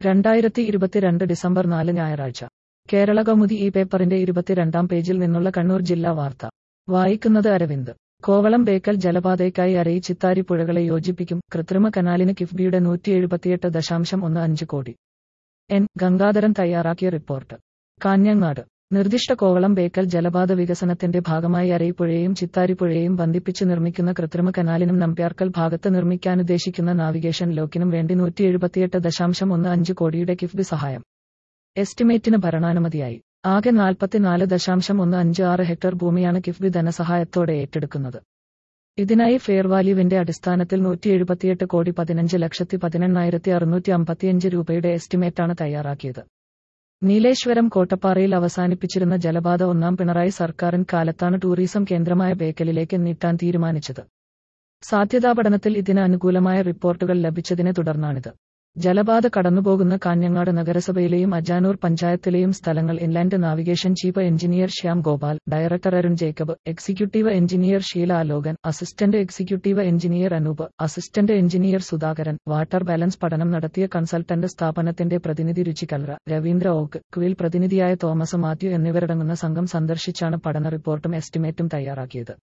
രണ്ടായിരത്തി ഇരുപത്തിരണ്ട് ഡിസംബർ നാല് ഞായറാഴ്ച കേരള കൗമുദി ഈ പേപ്പറിന്റെ ഇരുപത്തിരണ്ടാം പേജിൽ നിന്നുള്ള കണ്ണൂർ ജില്ലാ വാർത്ത വായിക്കുന്നത് അരവിന്ദ് കോവളം ബേക്കൽ ജലപാതയ്ക്കായി അരയി ചിത്താരി പുഴകളെ യോജിപ്പിക്കും കൃത്രിമ കനാലിന് കിഫ്ബിയുടെ നൂറ്റി എഴുപത്തിയെട്ട് ദശാംശം ഒന്ന് അഞ്ച് കോടി എൻ ഗംഗാധരൻ തയ്യാറാക്കിയ റിപ്പോർട്ട് കാഞ്ഞങ്ങാട് നിർദ്ദിഷ്ട കോവളം ബേക്കൽ ജലപാത വികസനത്തിന്റെ ഭാഗമായി അരയിപ്പുഴയെയും ചിത്താരിപ്പുഴയെയും ബന്ധിപ്പിച്ച് നിർമ്മിക്കുന്ന കൃത്രിമ കനാലിനും നമ്പ്യാർക്കൽ ഭാഗത്ത് നിർമ്മിക്കാനുദ്ദേശിക്കുന്ന നാവിഗേഷൻ ലോക്കിനും വേണ്ടി നൂറ്റി എഴുപത്തിയെട്ട് ദശാംശം ഒന്ന് അഞ്ച് കോടിയുടെ കിഫ്ബി സഹായം എസ്റ്റിമേറ്റിന് ഭരണാനുമതിയായി ആകെ നാൽപ്പത്തിനാല് ദശാംശം ഒന്ന് അഞ്ച് ആറ് ഹെക്ടർ ഭൂമിയാണ് കിഫ്ബി ധനസഹായത്തോടെ ഏറ്റെടുക്കുന്നത് ഇതിനായി ഫെയർ വാല്യൂവിന്റെ അടിസ്ഥാനത്തിൽ നൂറ്റി എഴുപത്തിയെട്ട് കോടി പതിനഞ്ച് ലക്ഷത്തി പതിനെണ്ണായിരത്തി അറുന്നൂറ്റി അമ്പത്തിയഞ്ച് രൂപയുടെ എസ്റ്റിമേറ്റാണ് തയ്യാറാക്കിയത് നീലേശ്വരം കോട്ടപ്പാറയിൽ അവസാനിപ്പിച്ചിരുന്ന ജലപാത ഒന്നാം പിണറായി സർക്കാരിൻ കാലത്താണ് ടൂറിസം കേന്ദ്രമായ ബേക്കലിലേക്ക് നീട്ടാൻ തീരുമാനിച്ചത് സാധ്യതാ പഠനത്തിൽ ഇതിന് അനുകൂലമായ റിപ്പോർട്ടുകൾ ലഭിച്ചതിനെ തുടർന്നാണിത് ജലപാത കടന്നുപോകുന്ന കാഞ്ഞങ്ങാട് നഗരസഭയിലെയും അജാനൂർ പഞ്ചായത്തിലെയും സ്ഥലങ്ങൾ inland navigation chief engineer Shyam Gopal director Arun Jacob executive engineer Sheela Alokan assistant executive engineer Anoop assistant engineer Sudhakaran water balance പഠനം നടത്തിയ കൺസൾട്ടന്റ് സ്ഥാപനത്തിന്റെ പ്രതിനിധി രുചികൽറ രവീന്ദ്ര ഓക്ക് ക്വിൽ പ്രതിനിധിയായ തോമസ് മാത്യു എന്നിവരടങ്ങുന്ന സംഘം സന്ദർശിച്ചാണ് പഠന റിപ്പോർട്ടും എസ്റ്റിമേറ്റും തയ്യാറാക്കിയത്